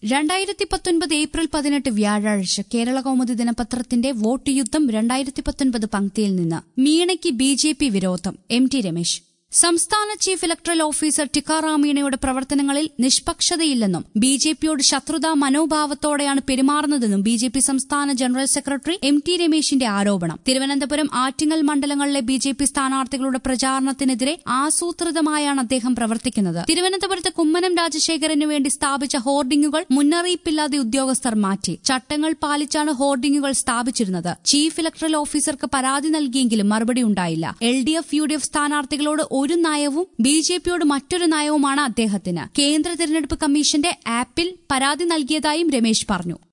രണ്ടായിരത്തി പത്തൊൻപത് ഏപ്രിൽ പതിനെട്ട് വ്യാഴാഴ്ച കേരള കൗമുദി ദിനപത്രത്തിന്റെ വോട്ട് യുദ്ധം രണ്ടായിരത്തി പത്തൊൻപത് പങ്ക്തിയിൽ നിന്ന് മീണയ്ക്ക് ബി ജെ പി വിരോധം എം ടി രമേശ് സംസ്ഥാന ചീഫ് ഇലക്ടറൽ ഓഫീസർ ടിക്കാറാം മീണയുടെ പ്രവർത്തനങ്ങളിൽ നിഷ്പക്ഷതയില്ലെന്നും ബി ജെ പിയോട് ശത്രുതാ മനോഭാവത്തോടെയാണ് പെരുമാറുന്നതെന്നും ബി ജെ പി സംസ്ഥാന ജനറൽ സെക്രട്ടറി എം ടി രമേശിന്റെ ആരോപണം തിരുവനന്തപുരം ആറ്റിങ്ങൽ മണ്ഡലങ്ങളിലെ ബി ജെ പി സ്ഥാനാർത്ഥികളുടെ പ്രചാരണത്തിനെതിരെ ആസൂത്രിതമായാണ് അദ്ദേഹം പ്രവർത്തിക്കുന്നത് തിരുവനന്തപുരത്ത് കുമ്മനം രാജശേഖരന് വേണ്ടി സ്ഥാപിച്ച ഹോർഡിംഗുകൾ മുന്നറിയിപ്പില്ലാതെ ഉദ്യോഗസ്ഥർ മാറ്റി ചട്ടങ്ങൾ പാലിച്ചാണ് ഹോർഡിംഗുകൾ സ്ഥാപിച്ചിരുന്നത് ചീഫ് ഇലക്ടറൽ ഓഫീസർക്ക് പരാതി നൽകിയെങ്കിലും മറുപടി ഉണ്ടായില്ല L D F U D F സ്ഥാനാർത്ഥികളോട് ഒരു നയവും ബി ജെ പിയോട് മറ്റൊരു നയവുമാണ് അദ്ദേഹത്തിന് കേന്ദ്ര തെരഞ്ഞെടുപ്പ് കമ്മീഷന്റെ ആപ്പിൽ പരാതി നൽകിയതായും രമേശ് പറഞ്ഞു